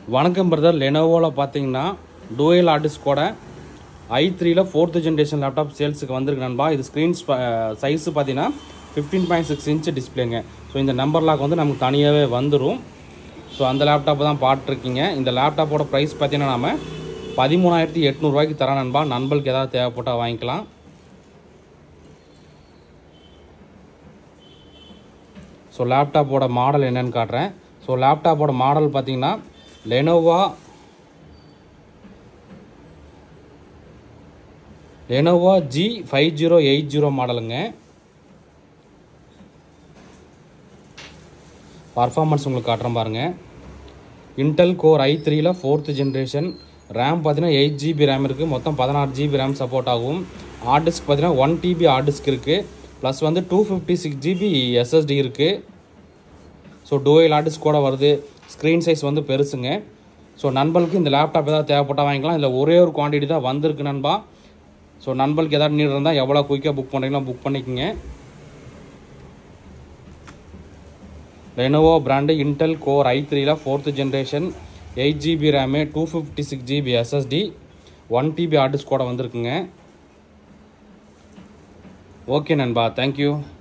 வணக்கம் பிரதர் லெனோவோவில் பார்த்தீங்கன்னா dual artist கூட ஐ த்ரீல ஃபோர்த்து ஜென்ரேஷன் லேப்டாப் சேல்ஸுக்கு வந்திருக்கு நண்பா இது ஸ்க்ரீன் சைஸு பார்த்தீங்கன்னா ஃபிஃப்டீன் பாயிண்ட் சிக்ஸ் இன்ச்சு டிஸ்பிளேங்க ஸோ இந்த நம்பர் லாக் வந்து நமக்கு தனியாகவே வந்துடும் ஸோ அந்த லேப்டாப் தான் பார்த்துருக்கீங்க இந்த லேப்டாப்போட ப்ரைஸ் பார்த்தீங்கன்னா நம்ம பதிமூணாயிரத்தி எட்நூறுவாய்க்கு தரேன் நண்பா நண்பர்களுக்கு ஏதாவது தேவைப்பட்டால் வாங்கிக்கலாம் ஸோ லேப்டாப்போட மாடல் என்னன்னு காட்டுறேன் ஸோ லேப்டாப்போட மாடல் பார்த்தீங்கன்னா Lenovo Lenovo G five zero eight zero மாடலுங்க பர்ஃபார்மன்ஸ் உங்களுக்கு காட்டுறேன் பாருங்க இன்டெல் கோர் ஐ த்ரீல ஃபோர்த்து ஜென்ரேஷன் ரேம் பார்த்தீங்கன்னா எயிட் ஜிபி ரேம் இருக்குது மொத்தம் பதினாறு ஜிபி ரேம் சப்போர்ட் ஆகும் ஹார்ட் டிஸ்க் பார்த்தீங்கன்னா ஒன் டிபி ஹார்ட் டிஸ்க் இருக்குது ப்ளஸ் வந்து two fifty six GB SSD இருக்குது ஸோ டூயல் ஹார்ட் டிஸ்க் கூட வருது ஸ்க்ரீன் சைஸ் வந்து பெருசுங்க ஸோ நண்பர்களுக்கு இந்த லேப்டாப் ஏதாவது தேவைப்பட்டால் வாங்கிக்கலாம் இதில் ஒரே ஒரு குவான்டிட்டி தான் வந்திருக்கு நண்பா ஸோ நண்பர்களுக்கு ஏதாவது நீட் இருந்தால் எவ்வளோ குயிக்காக புக் பண்ணுறீங்களோ புக் பண்ணிக்கோங்க Lenovo brand Intel core i த்ரீல fourth generation eight GB RAM two fifty six GB SSD one TB hard disk கூட வந்திருக்குங்க ஓகே நண்பா தேங்க்யூ